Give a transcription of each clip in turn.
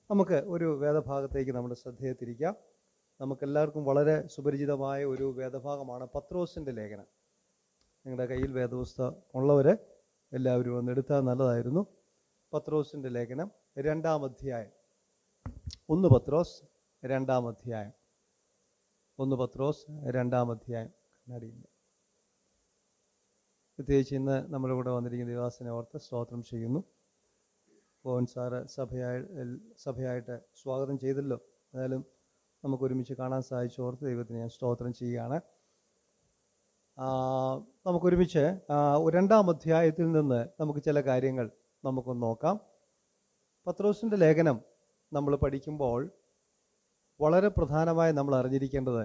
നമുക്ക് ഒരു വേദഭാഗത്തേക്ക് നമ്മുടെ ശ്രദ്ധയെ തിരിക്കാം നമുക്കെല്ലാവർക്കും വളരെ സുപരിചിതമായ ഒരു വേദഭാഗമാണ് പത്രോസിൻ്റെ ലേഖനം നിങ്ങളുടെ കയ്യിൽ വേദപുസ്തകം ഉള്ളവർ എല്ലാവരും ഒന്ന് എടുത്താൽ നല്ലതായിരുന്നു പത്രോസിൻ്റെ ലേഖനം രണ്ടാം അധ്യായം ഒന്ന് പത്രോസ് രണ്ടാം അധ്യായം ഒന്ന് പത്രോസ് രണ്ടാം അധ്യായം കണ്ണാടിയില്ല പ്രത്യേകിച്ച് ഇന്ന് നമ്മുടെ കൂടെ വന്നിരിക്കുന്ന ദേവാസിനെ ഓർത്ത് സ്തോത്രം ചെയ്യുന്നു പോവൻ സാറ് സഭയായി സഭയായിട്ട് സ്വാഗതം ചെയ്തല്ലോ എന്നാലും നമുക്ക് ഒരുമിച്ച് കാണാൻ സാധിച്ച ഓർത്ത് ദൈവത്തിന് ഞാൻ സ്തോത്രം ചെയ്യുകയാണ് ആ, നമുക്കൊരുമിച്ച് ആ, രണ്ടാം അധ്യായത്തിൽ നിന്ന് നമുക്ക് ചില കാര്യങ്ങൾ നമുക്കൊന്ന് നോക്കാം പത്രോസിൻ്റെ ലേഖനം നമ്മൾ പഠിക്കുമ്പോൾ വളരെ പ്രധാനമായി നമ്മൾ അറിഞ്ഞിരിക്കേണ്ടത്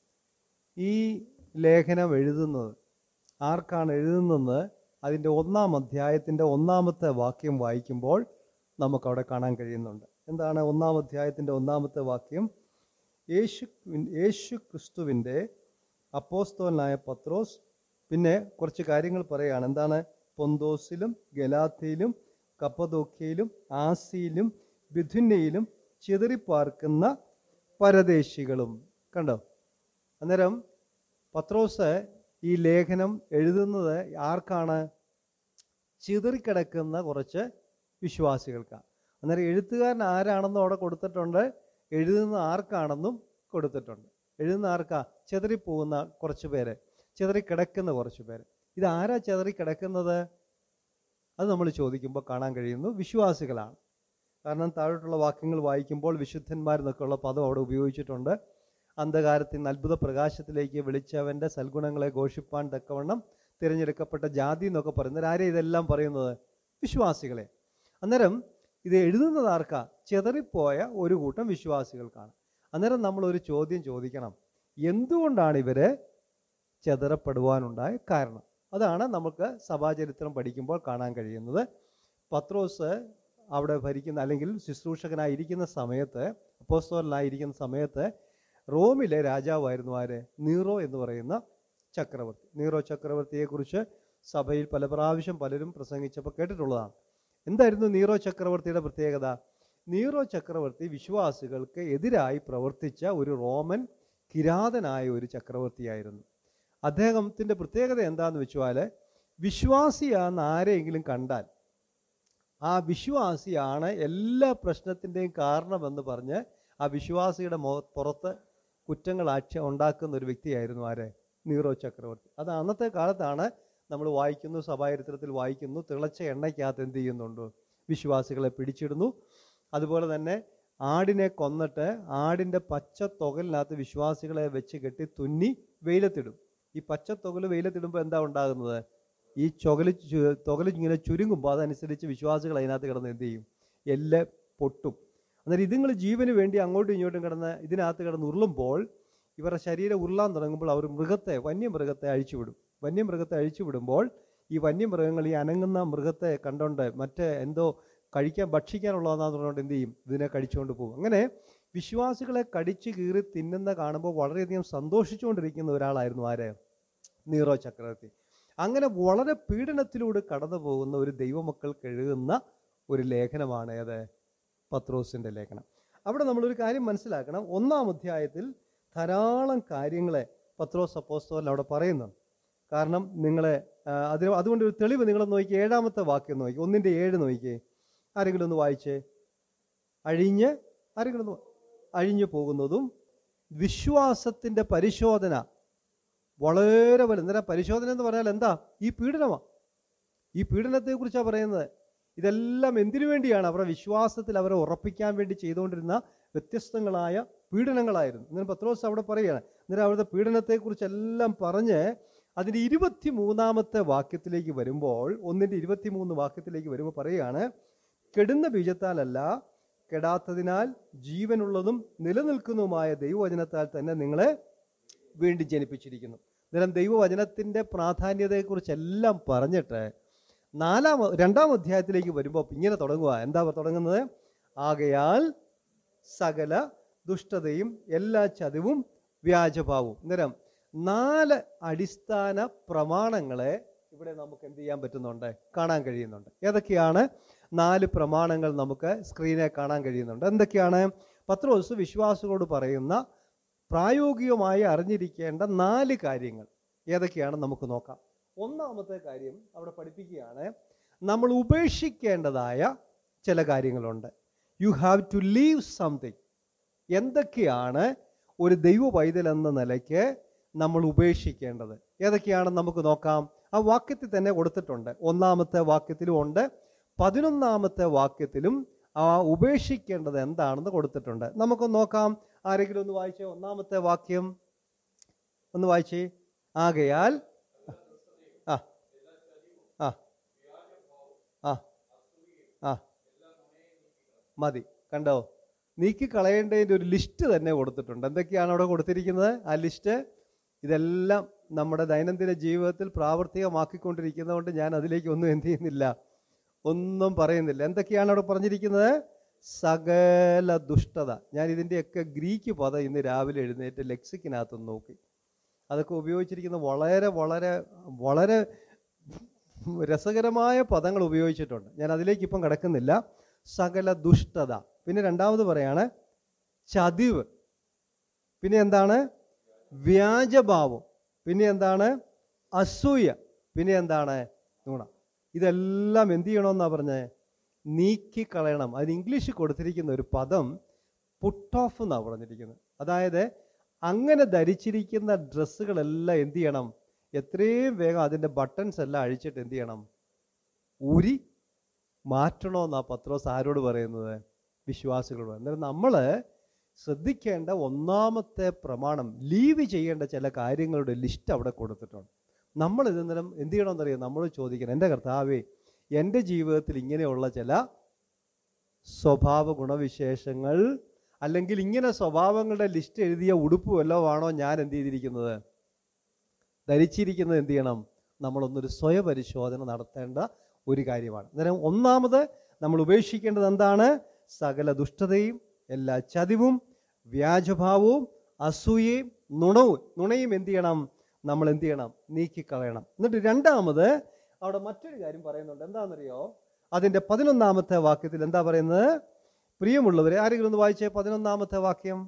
ഈ ലേഖനം എഴുതുന്നത് ആർക്കാണ് എഴുതുന്നത് അതിൻ്റെ ഒന്നാം അധ്യായത്തിൻ്റെ ഒന്നാമത്തെ വാക്യം വായിക്കുമ്പോൾ നമുക്കവിടെ കാണാൻ കഴിയുന്നുണ്ട് എന്താണ് ഒന്നാം അധ്യായത്തിൻ്റെ ഒന്നാമത്തെ വാക്യം യേശു യേശു ക്രിസ്തുവിൻ്റെ അപ്പോസ്തോലനായ പത്രോസ് പിന്നെ കുറച്ച് കാര്യങ്ങൾ പറയുകയാണ് എന്താണ് പൊന്തോസിലും ഗലാത്തിയിലും കപ്പദോക്കിയയിലും ആസിയിലും ബിഥുന്നയിലും ചിതറിപ്പാർക്കുന്ന പരദേശികളും കണ്ടോ അന്നേരം പത്രോസ് ഈ ലേഖനം എഴുതുന്നത് ആർക്കാണ് ചിതറിക്കിടക്കുന്ന കുറച്ച് വിശ്വാസികൾക്കാണ് അന്നേരം എഴുത്തുകാരൻ ആരാണെന്നും അവിടെ കൊടുത്തിട്ടുണ്ട് എഴുതുന്ന ആർക്കാണെന്നും കൊടുത്തിട്ടുണ്ട് എഴുതുന്ന ആർക്കാ ചെതറിപ്പോകുന്ന കുറച്ച് പേര് ചെതറിക്കിടക്കുന്ന കുറച്ച് പേര് ഇത് ആരാ ചെതറിക്കിടക്കുന്നത് അത് നമ്മൾ ചോദിക്കുമ്പോൾ കാണാൻ കഴിയുന്നു വിശ്വാസികളാണ് കാരണം താഴോട്ടുള്ള വാക്യങ്ങൾ വായിക്കുമ്പോൾ വിശുദ്ധന്മാരെന്നൊക്കെയുള്ള പദം അവിടെ ഉപയോഗിച്ചിട്ടുണ്ട് അന്ധകാരത്തിൽ നിന്ന് അത്ഭുത പ്രകാശത്തിലേക്ക് വിളിച്ചവൻ്റെ സൽഗുണങ്ങളെ ഘോഷിപ്പാൻ തക്കവണ്ണം തിരഞ്ഞെടുക്കപ്പെട്ട ജാതി എന്നൊക്കെ പറയുന്നത് ആരെ ഇതെല്ലാം പറയുന്നത് വിശ്വാസികളെ അന്നേരം ഇത് എഴുതുന്നത് ആർക്കാ ചെതറിപ്പോയ ഒരു കൂട്ടം വിശ്വാസികൾക്കാണ് അന്നേരം നമ്മൾ ഒരു ചോദ്യം ചോദിക്കണം എന്തുകൊണ്ടാണ് ഇവര് ചെതറപ്പെടുവാനുണ്ടായ കാരണം അതാണ് നമുക്ക് സഭാചരിത്രം പഠിക്കുമ്പോൾ കാണാൻ കഴിയുന്നത് പത്രോസ് അവിടെ ഭരിക്കുന്ന അല്ലെങ്കിൽ ശുശ്രൂഷകനായിരിക്കുന്ന സമയത്ത് അപ്പോസ്തോലനായിരിക്കുന്ന സമയത്ത് റോമിലെ രാജാവായിരുന്നു ആര് നീറോ എന്ന് പറയുന്ന ചക്രവർത്തി നീറോ ചക്രവർത്തിയെക്കുറിച്ച് സഭയിൽ പല പ്രാവശ്യം പലരും പ്രസംഗിച്ചപ്പോൾ കേട്ടിട്ടുള്ളതാണ് എന്തായിരുന്നു നീറോ ചക്രവർത്തിയുടെ പ്രത്യേകത നീറോ ചക്രവർത്തി വിശ്വാസികൾക്ക് എതിരായി പ്രവർത്തിച്ച ഒരു റോമൻ കിരാതനായ ഒരു ചക്രവർത്തിയായിരുന്നു അദ്ദേഹത്തിൻ്റെ പ്രത്യേകത എന്താണെന്ന് വെച്ചാൽ വിശ്വാസിയാണെന്ന് ആരെയെങ്കിലും കണ്ടാൽ ആ വിശ്വാസിയാണ് എല്ലാ പ്രശ്നത്തിൻ്റെയും കാരണമെന്ന് പറഞ്ഞ് ആ വിശ്വാസിയുടെ മോ പുറത്ത് കുറ്റങ്ങൾ ആക്ഷ ഉണ്ടാക്കുന്ന ഒരു വ്യക്തിയായിരുന്നു ആര് നീറോ ചക്രവർത്തി അത് അന്നത്തെ കാലത്താണ് നമ്മൾ വായിക്കുന്നു സഭാചരിത്രത്തിൽ വായിക്കുന്നു തിളച്ച എണ്ണയ്ക്കകത്ത് എന്ത് ചെയ്യുന്നുണ്ട് വിശ്വാസികളെ പിടിച്ചിടുന്നു അതുപോലെ തന്നെ ആടിനെ കൊന്നിട്ട് ആടിൻ്റെ പച്ച തുകലിനകത്ത് വിശ്വാസികളെ വെച്ച് കെട്ടി തുന്നി വെയിലത്തിടും ഈ പച്ച തുകൽ വെയിലത്തിടുമ്പോൾ എന്താ ഉണ്ടാകുന്നത് ഈ ചുകല് ചു- തുകല് ഇങ്ങനെ ചുരുങ്ങുമ്പോൾ അതനുസരിച്ച് വിശ്വാസികൾ അതിനകത്ത് കിടന്ന് എന്ത് ചെയ്യും എല്ലാം പൊട്ടും അന്നേരം ഇതുങ്ങൾ ജീവന് വേണ്ടി അങ്ങോട്ടും ഇങ്ങോട്ടും കിടന്ന് ഇതിനകത്ത് കിടന്ന് ഉരുളുമ്പോൾ ഇവരുടെ ശരീരം ഉരുളാൻ തുടങ്ങുമ്പോൾ അവർ മൃഗത്തെ വന്യമൃഗത്തെ അഴിച്ചുവിടും വന്യമൃഗത്തെ അഴിച്ചുവിടുമ്പോൾ ഈ വന്യമൃഗങ്ങൾ ഈ അനങ്ങുന്ന മൃഗത്തെ കണ്ടോണ്ട് മറ്റേ എന്തോ കഴിക്കാൻ ഭക്ഷിക്കാനുള്ളതെന്നാന്ന് പറഞ്ഞുകൊണ്ട് എന്ത് ചെയ്യും ഇതിനെ കടിച്ചുകൊണ്ട് പോകും അങ്ങനെ വിശ്വാസികളെ കടിച്ചു കീറി തിന്നുന്ന കാണുമ്പോൾ വളരെയധികം സന്തോഷിച്ചുകൊണ്ടിരിക്കുന്ന ഒരാളായിരുന്നു ആര് നീറോ ചക്രവർത്തി അങ്ങനെ വളരെ പീഡനത്തിലൂടെ കടന്നു പോകുന്ന ഒരു ദൈവമക്കൾക്ക് എഴുതുന്ന ഒരു ലേഖനമാണ് ഏത് പത്രോസിൻ്റെ ലേഖനം അവിടെ നമ്മളൊരു കാര്യം മനസ്സിലാക്കണം ഒന്നാം അധ്യായത്തിൽ ധാരാളം കാര്യങ്ങളെ പത്രോസ് അപ്പോസ്തോലൻ അവിടെ പറയുന്നുണ്ട് കാരണം നിങ്ങളെ ആ, അതിന് അതുകൊണ്ട് ഒരു തെളിവ് നിങ്ങൾ നോക്കി ഏഴാമത്തെ വാക്യം നോക്കി ഒന്നിൻ്റെ ഏഴ് നോക്കിയേ ആരെങ്കിലും ഒന്ന് വായിച്ചേ അഴിഞ്ഞ് ആരെങ്കിലും ഒന്ന് വാ- അഴിഞ്ഞു പോകുന്നതും വിശ്വാസത്തിൻ്റെ പരിശോധന വളരെ വലുത് അന്നേരം പരിശോധന എന്ന് പറഞ്ഞാൽ എന്താ ഈ പീഡനമാണ് ഈ പീഡനത്തെക്കുറിച്ചാണ് പറയുന്നത് ഇതെല്ലാം എന്തിനു വേണ്ടിയാണ് അവരുടെ വിശ്വാസത്തിൽ അവരെ ഉറപ്പിക്കാൻ വേണ്ടി ചെയ്തുകൊണ്ടിരുന്ന വ്യത്യസ്തങ്ങളായ പീഡനങ്ങളായിരുന്നു അന്നേരം പത്രോസ് അവിടെ പറയുകയാണ് അന്നേരം അവിടുത്തെ പീഡനത്തെക്കുറിച്ചെല്ലാം പറഞ്ഞ് അതിൻ്റെ ഇരുപത്തി മൂന്നാമത്തെ വാക്യത്തിലേക്ക് വരുമ്പോൾ ഒന്നിൻ്റെ ഇരുപത്തി മൂന്ന് വാക്യത്തിലേക്ക് വരുമ്പോൾ പറയുകയാണ് കെടുന്ന ബീജത്താലല്ല കെടാത്തതിനാൽ ജീവനുള്ളതും നിലനിൽക്കുന്നതുമായ ദൈവവചനത്താൽ തന്നെ നിങ്ങളെ വീണ്ടും ജനിപ്പിച്ചിരിക്കുന്നു അന്നേരം ദൈവവചനത്തിൻ്റെ പ്രാധാന്യതയെക്കുറിച്ചെല്ലാം പറഞ്ഞിട്ട് നാലാം രണ്ടാം അധ്യായത്തിലേക്ക് വരുമ്പോൾ ഇങ്ങനെ തുടങ്ങുക എന്താ തുടങ്ങുന്നത് ആകയാൽ സകല ദുഷ്ടതയും എല്ലാ ചതിവും വ്യാജഭാവവും അന്നേരം നാല് അടിസ്ഥാന പ്രമാണങ്ങളെ ഇവിടെ നമുക്ക് എന്ത് ചെയ്യാൻ പറ്റുന്നുണ്ട് കാണാൻ കഴിയുന്നുണ്ട് ഏതൊക്കെയാണ് നാല് പ്രമാണങ്ങൾ നമുക്ക് സ്ക്രീനെ കാണാൻ കഴിയുന്നുണ്ട് എന്തൊക്കെയാണ് പത്രോസ് വിശ്വാസികളോട് പറയുന്ന പ്രായോഗികമായി അറിഞ്ഞിരിക്കേണ്ട നാല് കാര്യങ്ങൾ ഏതൊക്കെയാണെന്ന് നമുക്ക് നോക്കാം ഒന്നാമത്തെ കാര്യം അവിടെ പഠിപ്പിക്കുകയാണ് നമ്മൾ ഉപേക്ഷിക്കേണ്ടതായ ചില കാര്യങ്ങളുണ്ട് you have to leave something എന്തൊക്കെയാണ് ഒരു ദൈവ പൈതൽ എന്ന നിലയ്ക്ക് നമ്മൾ ഉപേക്ഷിക്കേണ്ടത് ഏതൊക്കെയാണെന്ന് നമുക്ക് നോക്കാം ആ വാക്യത്തിൽ തന്നെ കൊടുത്തിട്ടുണ്ട് ഒന്നാമത്തെ വാക്യത്തിലും ഉണ്ട് പതിനൊന്നാമത്തെ വാക്യത്തിലും ആ ഉപേക്ഷിക്കേണ്ടത് എന്താണെന്ന് കൊടുത്തിട്ടുണ്ട് നമുക്കൊന്ന് നോക്കാം ആരെങ്കിലും ഒന്ന് വായിച്ചേ ഒന്നാമത്തെ വാക്യം ഒന്ന് വായിച്ചേ ആകയാൽ ആ ആ ആ ആ മതി കണ്ടോ നീക്കി കളയേണ്ടതിൻ്റെ ഒരു ലിസ്റ്റ് തന്നെ കൊടുത്തിട്ടുണ്ട് എന്തൊക്കെയാണ് അവിടെ കൊടുത്തിരിക്കുന്നത് ആ ലിസ്റ്റ് ഇതെല്ലാം നമ്മുടെ ദൈനംദിന ജീവിതത്തിൽ പ്രാവർത്തികമാക്കിക്കൊണ്ടിരിക്കുന്നതുകൊണ്ട് ഞാൻ അതിലേക്ക് ഒന്നും എന്ത് ചെയ്യുന്നില്ല ഒന്നും പറയുന്നില്ല എന്തൊക്കെയാണ് അവിടെ പറഞ്ഞിരിക്കുന്നത് സകല ദുഷ്ടത ഞാൻ ഇതിൻ്റെയൊക്കെ ഗ്രീക്ക് പദം ഇന്ന് രാവിലെ എഴുന്നേറ്റ് ലെക്സിക്കിനകത്ത് നോക്കി അതൊക്കെ ഉപയോഗിച്ചിരിക്കുന്ന വളരെ വളരെ വളരെ രസകരമായ പദങ്ങൾ ഉപയോഗിച്ചിട്ടുണ്ട് ഞാൻ അതിലേക്ക് ഇപ്പം കിടക്കുന്നില്ല സകല ദുഷ്ടത പിന്നെ രണ്ടാമത് പറയാണ് ചതിവ് പിന്നെ എന്താണ് വ്യാജഭാവം പിന്നെ എന്താണ് അസൂയ പിന്നെ എന്താണ് നുണ ഇതെല്ലാം എന്ത് ചെയ്യണമെന്നാ പറഞ്ഞേ നീക്കിക്കളയണം അതിന് ഇംഗ്ലീഷിൽ കൊടുത്തിരിക്കുന്ന ഒരു പദം പുട്ട് ഓഫ് എന്നാണ് പറഞ്ഞിരിക്കുന്നത് അതായത് അങ്ങനെ ധരിച്ചിരിക്കുന്ന ഡ്രസ്സുകളെല്ലാം എന്ത് ചെയ്യണം എത്രയും വേഗം അതിൻ്റെ ബട്ടൺസ് എല്ലാം അഴിച്ചിട്ട് എന്ത് ചെയ്യണം ഊരി മാറ്റണമെന്നാ പത്രോസ് ആരോട് പറയുന്നത് വിശ്വാസികളോട് അന്നേരം നമ്മൾ ശ്രദ്ധിക്കേണ്ട ഒന്നാമത്തെ പ്രമാണം ലീവ് ചെയ്യേണ്ട ചില കാര്യങ്ങളുടെ ലിസ്റ്റ് അവിടെ കൊടുത്തിട്ടുണ്ട് നമ്മൾ ഇന്നേരം എന്ത് ചെയ്യണമെന്നറിയാം നമ്മൾ ചോദിക്കണം എൻ്റെ കർത്താവേ എൻ്റെ ജീവിതത്തിൽ ഇങ്ങനെയുള്ള ചില സ്വഭാവ ഗുണവിശേഷങ്ങൾ അല്ലെങ്കിൽ ഇങ്ങനെ സ്വഭാവങ്ങളുടെ ലിസ്റ്റ് എഴുതിയ ഉടുപ്പ് വല്ലതുമാണോ ഞാൻ എന്ത് ചെയ്തിരിക്കുന്നത് ധരിച്ചിരിക്കുന്നത് എന്ത് ചെയ്യണം നമ്മളൊന്നൊരു സ്വയപരിശോധന നടത്തേണ്ട ഒരു കാര്യമാണ് അന്നേരം ഒന്നാമത് നമ്മൾ ഉപേക്ഷിക്കേണ്ടത് എന്താണ് സകല ദുഷ്ടതയും എല്ലാ ചതിവും വ്യാജഭാവവും അസൂയയും നുണവും നുണയും എന്ത് ചെയ്യണം നമ്മൾ എന്ത് ചെയ്യണം നീക്കിക്കളയണം എന്നിട്ട് രണ്ടാമത് അവിടെ മറ്റൊരു കാര്യം പറയുന്നുണ്ട് എന്താണെന്നറിയോ അതിൻ്റെ പതിനൊന്നാമത്തെ വാക്യത്തിൽ എന്താ പറയുന്നത് പ്രിയമുള്ളവരെ ആരെങ്കിലും ഒന്ന് വായിച്ചേ പതിനൊന്നാമത്തെ വാക്യം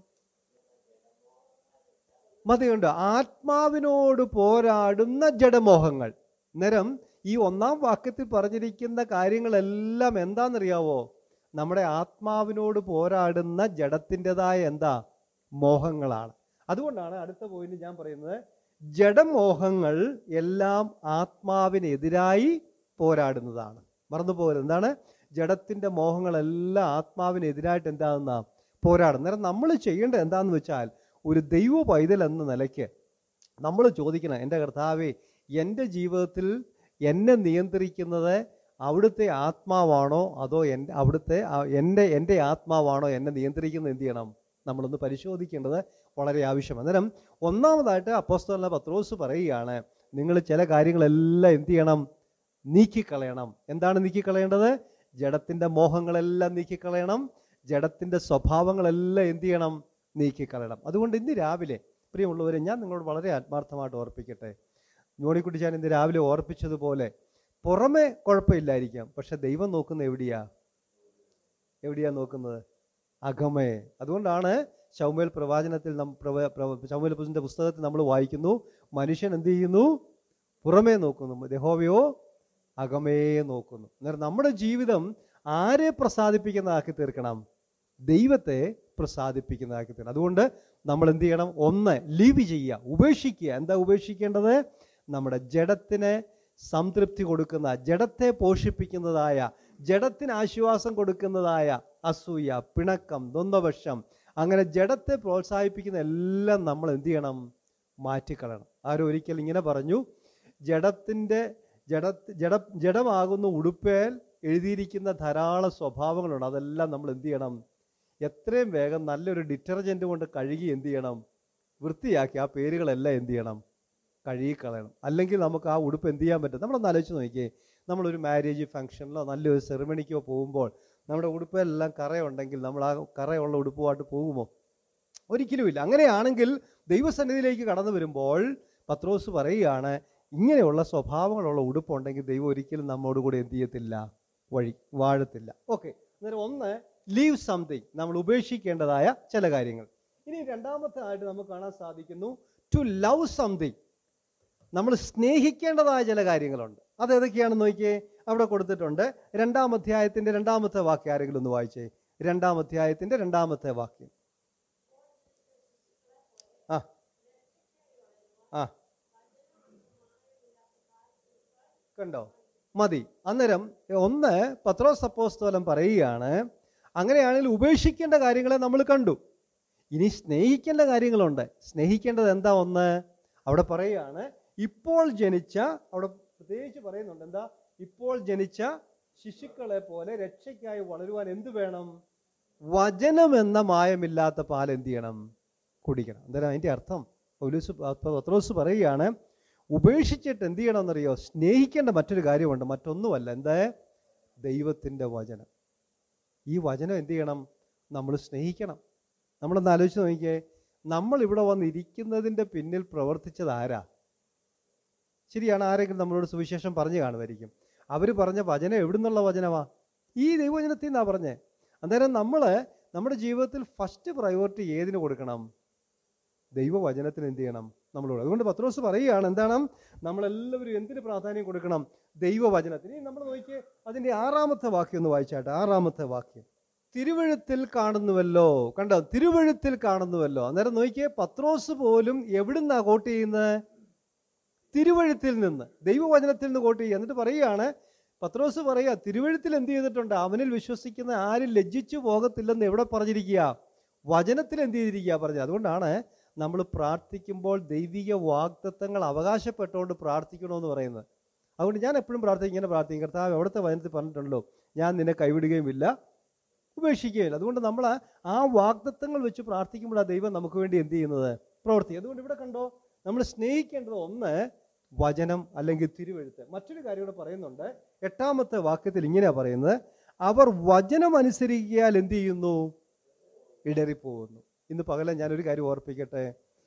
മതിയുണ്ട് ആത്മാവിനോട് പോരാടുന്ന ജഡമോഹങ്ങൾ നേരം ഈ ഒന്നാം വാക്യത്തിൽ പറഞ്ഞിരിക്കുന്ന കാര്യങ്ങളെല്ലാം എന്താണെന്നറിയാവോ നമ്മുടെ ആത്മാവിനോട് പോരാടുന്ന ജഡത്തിൻ്റെതായ എന്താ മോഹങ്ങളാണ് അതുകൊണ്ടാണ് അടുത്ത പോയിന്റ് ഞാൻ പറയുന്നത് ജഡമോഹങ്ങൾ എല്ലാം ആത്മാവിനെതിരായി പോരാടുന്നതാണ് മറന്നു പോകരുത് എന്താണ് ജഡത്തിൻ്റെ മോഹങ്ങളെല്ലാം ആത്മാവിനെതിരായിട്ട് എന്താകുന്ന പോരാടും നേരം നമ്മൾ ചെയ്യേണ്ടത് എന്താണെന്ന് വെച്ചാൽ ഒരു ദൈവ പൈതൽ എന്ന നിലയ്ക്ക് നമ്മൾ ചോദിക്കണം എൻ്റെ കർത്താവേ എൻ്റെ ജീവിതത്തിൽ എന്നെ നിയന്ത്രിക്കുന്നത് അവിടുത്തെ ആത്മാവാണോ അതോ എൻ്റെ അവിടുത്തെ ആ- എൻ്റെ എൻ്റെ ആത്മാവാണോ എന്നെ നിയന്ത്രിക്കുന്നത് എന്ത് ചെയ്യണം നമ്മളൊന്ന് പരിശോധിക്കേണ്ടത് വളരെ ആവശ്യമാണ് അന്നേരം ഒന്നാമതായിട്ട് അപ്പോസ്തലന പത്രോസ് പറയുകയാണ് നിങ്ങൾ ചില കാര്യങ്ങളെല്ലാം എന്ത് ചെയ്യണം നീക്കിക്കളയണം എന്താണ് നീക്കിക്കളയേണ്ടത് ജഡത്തിൻ്റെ മോഹങ്ങളെല്ലാം നീക്കിക്കളയണം ജഡത്തിൻ്റെ സ്വഭാവങ്ങളെല്ലാം എന്ത് ചെയ്യണം നീക്കിക്കളയണം അതുകൊണ്ട് ഇന്ന് രാവിലെ പ്രിയമുള്ളവരെ ഞാൻ നിങ്ങളോട് വളരെ ആത്മാർത്ഥമായിട്ട് ഓർപ്പിക്കട്ടെ ജോണിക്കുട്ടിച്ചാൻ ഇന്ന് രാവിലെ ഓർപ്പിച്ചതുപോലെ പുറമെ കുഴപ്പമില്ലായിരിക്കാം പക്ഷെ ദൈവം നോക്കുന്ന എവിടെയാ എവിടെയാ നോക്കുന്നത് അകമേ അതുകൊണ്ടാണ് ശൗമേൽ പ്രവാചനത്തിൽ നം പ്രവ- പ്രവ- ശൗമേൽ പുസ്തകത്തിന്റെ പുസ്തകത്തിൽ നമ്മൾ വായിക്കുന്നു മനുഷ്യൻ എന്ത് ചെയ്യുന്നു പുറമേ നോക്കുന്നു യഹോവയോ അകമേ നോക്കുന്നു അന്നേരം നമ്മുടെ ജീവിതം ആരെ പ്രസാദിപ്പിക്കുന്നതാക്കി തീർക്കണം ദൈവത്തെ പ്രസാദിപ്പിക്കുന്നതാക്കി തീർക്കണം അതുകൊണ്ട് നമ്മൾ എന്ത് ചെയ്യണം ഒന്ന് ലീവ് ചെയ്യുക ഉപേക്ഷിക്കുക എന്താ ഉപേക്ഷിക്കേണ്ടത് നമ്മുടെ ജഡത്തിന് സംതൃപ്തി കൊടുക്കുന്ന ജഡത്തെ പോഷിപ്പിക്കുന്നതായ ജഡത്തിന് ആശ്വാസം കൊടുക്കുന്നതായ അസൂയ പിണക്കം ദ്വന്ദ്വപക്ഷം അങ്ങനെ ജഡത്തെ പ്രോത്സാഹിപ്പിക്കുന്ന എല്ലാം നമ്മൾ എന്ത് ചെയ്യണം മാറ്റിക്കളയണം ആരോ ഒരിക്കൽ ഇങ്ങനെ പറഞ്ഞു ജഡത്തിൻ്റെ ജഡ ജഡ ജഡമാകുന്ന ഉടുപ്പേൽ എഴുതിയിരിക്കുന്ന ധാരാളം സ്വഭാവങ്ങളുണ്ട് അതെല്ലാം നമ്മൾ എന്ത് ചെയ്യണം എത്രയും വേഗം നല്ലൊരു ഡിറ്റർജൻറ്റ് കൊണ്ട് കഴുകി എന്ത് ചെയ്യണം വൃത്തിയാക്കി ആ പേരുകളെല്ലാം എന്ത് ചെയ്യണം കഴുകിക്കളയണം അല്ലെങ്കിൽ നമുക്ക് ആ ഉടുപ്പ് എന്ത് ചെയ്യാൻ പറ്റും നമ്മളൊന്ന് ആലോചിച്ച് നോക്കിയേ നമ്മളൊരു മാരേജ് ഫംഗ്ഷനിലോ നല്ലൊരു സെറിമണിക്കോ പോകുമ്പോൾ നമ്മുടെ ഉടുപ്പെല്ലാം കറയുണ്ടെങ്കിൽ നമ്മൾ ആ കറയുള്ള ഉടുപ്പുമായിട്ട് പോകുമോ ഒരിക്കലുമില്ല അങ്ങനെയാണെങ്കിൽ ദൈവസന്നിധിയിലേക്ക് കടന്നു വരുമ്പോൾ പത്രോസ് പറയുകയാണ് ഇങ്ങനെയുള്ള സ്വഭാവങ്ങളുള്ള ഉടുപ്പുണ്ടെങ്കിൽ ദൈവം ഒരിക്കലും നമ്മോട് കൂടെ എന്ത് ചെയ്യത്തില്ല വഴി വാഴത്തില്ല ഓക്കെ അന്നേരം ഒന്ന് ലീവ് സംതിങ് നമ്മൾ ഉപേക്ഷിക്കേണ്ടതായ ചില കാര്യങ്ങൾ ഇനി രണ്ടാമത്തെ ആയിട്ട് നമുക്ക് കാണാൻ സാധിക്കുന്നു ടു ലവ് സംതിങ് നമ്മൾ സ്നേഹിക്കേണ്ടതായ ചില കാര്യങ്ങളുണ്ട് അത് ഏതൊക്കെയാണെന്ന് നോക്കിയേ അവിടെ കൊടുത്തിട്ടുണ്ട് രണ്ടാം അധ്യായത്തിന്റെ രണ്ടാമത്തെ വാക്യം ആരെങ്കിലും ഒന്ന് വായിച്ചേ രണ്ടാം അധ്യായത്തിന്റെ രണ്ടാമത്തെ വാക്യം ആ ആ കണ്ടോ മതി അന്നേരം ഒന്ന് പത്രോസ് അപ്പോസ്തോലൻ പറയുകയാണ് അങ്ങനെയാണെങ്കിൽ ഉപേക്ഷിക്കേണ്ട കാര്യങ്ങളെ നമ്മൾ കണ്ടു ഇനി സ്നേഹിക്കേണ്ട കാര്യങ്ങളുണ്ട് സ്നേഹിക്കേണ്ടത് എന്താ ഒന്ന് അവിടെ പറയുകയാണ് ഇപ്പോൾ ജനിച്ച അവിടെ പ്രത്യേകിച്ച് പറയുന്നുണ്ട് എന്താ ഇപ്പോൾ ജനിച്ച ശിശുക്കളെ പോലെ രക്ഷയ്ക്കായി വളരുവാൻ എന്ത് വേണം വചനം എന്ന മായമില്ലാത്ത പാൽ എന്ത് ചെയ്യണം കുടിക്കണം അന്നേരം അതിൻ്റെ അർത്ഥം പൗലൂസ് പത്രോസ് പറയുകയാണ് ഉപേക്ഷിച്ചിട്ട് എന്ത് ചെയ്യണമെന്നറിയോ സ്നേഹിക്കേണ്ട മറ്റൊരു കാര്യമുണ്ട് മറ്റൊന്നുമല്ല എന്താ ദൈവത്തിൻ്റെ വചനം ഈ വചനം എന്ത് ചെയ്യണം നമ്മൾ സ്നേഹിക്കണം നമ്മളൊന്ന് ആലോചിച്ച് നോക്കിയേ നമ്മൾ ഇവിടെ വന്നിരിക്കുന്നതിൻ്റെ പിന്നിൽ പ്രവർത്തിച്ചത് ആരാ ശരിയാണ് ആരെങ്കിലും നമ്മളോട് സുവിശേഷം പറഞ്ഞു കാണുമായിരിക്കും അവർ പറഞ്ഞ വചനം എവിടുന്നുള്ള വചനമാ ഈ ദൈവവചനത്തിൽ നിന്നാ പറഞ്ഞേ അന്നേരം നമ്മൾ നമ്മുടെ ജീവിതത്തിൽ ഫസ്റ്റ് പ്രയോറിറ്റി ഏതിന് കൊടുക്കണം ദൈവവചനത്തിന് എന്ത് ചെയ്യണം നമ്മളോട് അതുകൊണ്ട് പത്രോസ് പറയുകയാണ് എന്താണ് നമ്മളെല്ലാവരും എന്തിന് പ്രാധാന്യം കൊടുക്കണം ദൈവവചനത്തിന് ഇനി നമ്മൾ നോക്കിയേ അതിൻ്റെ ആറാമത്തെ വാക്യം ഒന്ന് വായിച്ചാട്ടെ ആറാമത്തെ വാക്യം തിരുവഴുത്തിൽ കാണുന്നുവല്ലോ കണ്ടോ തിരുവഴുത്തിൽ കാണുന്നുവല്ലോ അന്നേരം നോക്കിയേ പത്രോസ് പോലും എവിടുന്നാ കോട്ട് ചെയ്യുന്നത് തിരുവഴുത്തിൽ നിന്ന് ദൈവവചനത്തിൽ നിന്ന് കോട്ട് ചെയ്യുക എന്നിട്ട് പറയുകയാണ് പത്രോസ് പറയുക തിരുവഴുത്തിൽ എന്ത് ചെയ്തിട്ടുണ്ട് അവനിൽ വിശ്വസിക്കുന്ന ആരും ലജ്ജിച്ചു പോകത്തില്ലെന്ന് എവിടെ പറഞ്ഞിരിക്കുക വചനത്തിൽ എന്ത് ചെയ്തിരിക്കുക പറഞ്ഞത് അതുകൊണ്ടാണ് നമ്മൾ പ്രാർത്ഥിക്കുമ്പോൾ ദൈവിക വാഗ്ദത്തങ്ങൾ അവകാശപ്പെട്ടുകൊണ്ട് പ്രാർത്ഥിക്കണമെന്ന് പറയുന്നത് അതുകൊണ്ട് ഞാൻ എപ്പോഴും പ്രാർത്ഥിക്കും ഇങ്ങനെ പ്രാർത്ഥിക്കും കർത്താവ് എവിടുത്തെ വചനത്തിൽ പറഞ്ഞിട്ടുണ്ടല്ലോ ഞാൻ നിന്നെ കൈവിടുകയുമില്ല ഉപേക്ഷിക്കുകയില്ല അതുകൊണ്ട് നമ്മൾ ആ വാഗ്ദത്തങ്ങൾ വെച്ച് പ്രാർത്ഥിക്കുമ്പോഴാണ് ദൈവം നമുക്ക് വേണ്ടി എന്ത് ചെയ്യുന്നത് പ്രവർത്തിക്കും അതുകൊണ്ട് ഇവിടെ കണ്ടോ നമ്മൾ സ്നേഹിക്കേണ്ടത് ഒന്ന് വചനം അല്ലെങ്കിൽ തിരുവെഴുത്ത് മറ്റൊരു കാര്യം ഇവിടെ പറയുന്നുണ്ട് എട്ടാമത്തെ വാക്യത്തിൽ ഇങ്ങനെയാ പറയുന്നത് അവർ വചനം അനുസരിക്കാൽ എന്ത് ചെയ്യുന്നു ഇടറിപ്പോകുന്നു ഇന്ന് പകല ഞാനൊരു കാര്യം ഓർപ്പിക്കട്ടെ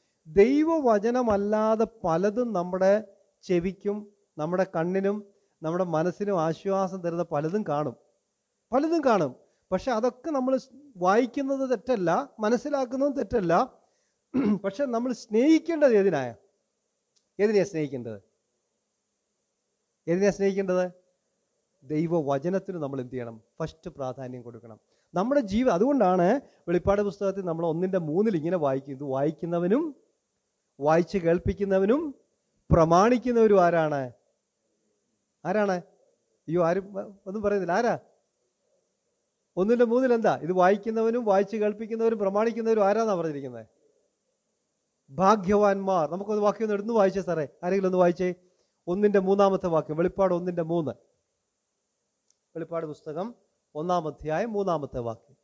ദൈവവചനമല്ലാതെ പലതും നമ്മുടെ ചെവിക്കും നമ്മുടെ കണ്ണിനും നമ്മുടെ മനസ്സിനും ആശ്വാസം തരുന്ന പലതും കാണും പലതും കാണും പക്ഷെ അതൊക്കെ നമ്മൾ വായിക്കുന്നത് തെറ്റല്ല മനസ്സിലാക്കുന്നതും തെറ്റല്ല പക്ഷെ നമ്മൾ സ്നേഹിക്കേണ്ടത് ഏതിനായ ഏതിനെയാ സ്നേഹിക്കേണ്ടത് ഏതിനെയാ സ്നേഹിക്കേണ്ടത് ദൈവവചനത്തിന് നമ്മൾ എന്ത് ചെയ്യണം ഫസ്റ്റ് പ്രാധാന്യം കൊടുക്കണം നമ്മുടെ ജീവ അതുകൊണ്ടാണ് വെളിപ്പാട് പുസ്തകത്തിൽ നമ്മൾ ഒന്നിൻ്റെ മൂന്നിൽ ഇങ്ങനെ വായിക്കും ഇത് വായിക്കുന്നവനും വായിച്ച് കേൾപ്പിക്കുന്നവനും പ്രമാണിക്കുന്നവരും ആരാണ് ആരാണ് അയ്യോ ആരും ഒന്നും പറയുന്നില്ല ആരാ ഒന്നിൻ്റെ മൂന്നിൽ എന്താ ഇത് വായിക്കുന്നവനും വായിച്ച് കേൾപ്പിക്കുന്നവരും പ്രമാണിക്കുന്നവരും ആരാന്നാ പറഞ്ഞിരിക്കുന്നത് ഭാഗ്യവാന്മാർ നമുക്കൊന്ന് വാക്യം ഒന്ന് എടുന്ന് വായിച്ചേ സാറേ ആരെങ്കിലും ഒന്ന് വായിച്ചേ ഒന്നിന്റെ മൂന്നാമത്തെ വാക്യം വെളിപ്പാട് ഒന്നിന്റെ മൂന്ന് വെളിപ്പാട് പുസ്തകം ഒന്നാം അധ്യായം മൂന്നാമത്തെ വാക്യം